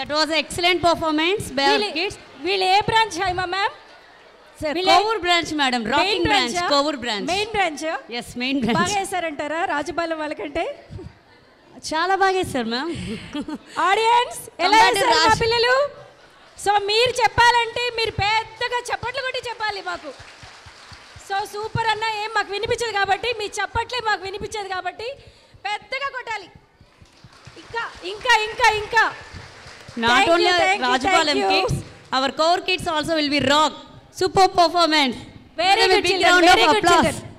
That was excellent performance వీళ్ళు- kids వీళ్ళు A branch Hyma ma'am వీళ్ళే- Kovur branch madam rocking branch Kovur branch main branch yes main బాగా branch వేశారంటారా రాజబాలం వాళ్ళకంటే చాలా బాగా వేశారు మ్యామ్ ఆడియన్స్ ఎలా Compared to వేశారు మా రాజ్- పిల్లలు సో మీరు చెప్పాలంటే మీరు పెద్దగా చప్పట్లు కొట్టి చెప్పాలి మాకు సో సూపర్ అన్న ఏం మాకు వినిపించదు కాబట్టి మీ చప్పట్లే మాకు వినిపించదు కాబట్టి పెద్దగా కొట్టాలి ఇంకా ఇంకా ఇంకా ఇంకా not Thank you, only thank you, Rajapalem thank you. Kids our core kids also will be rock super performance Very good big children, round very of good applause children.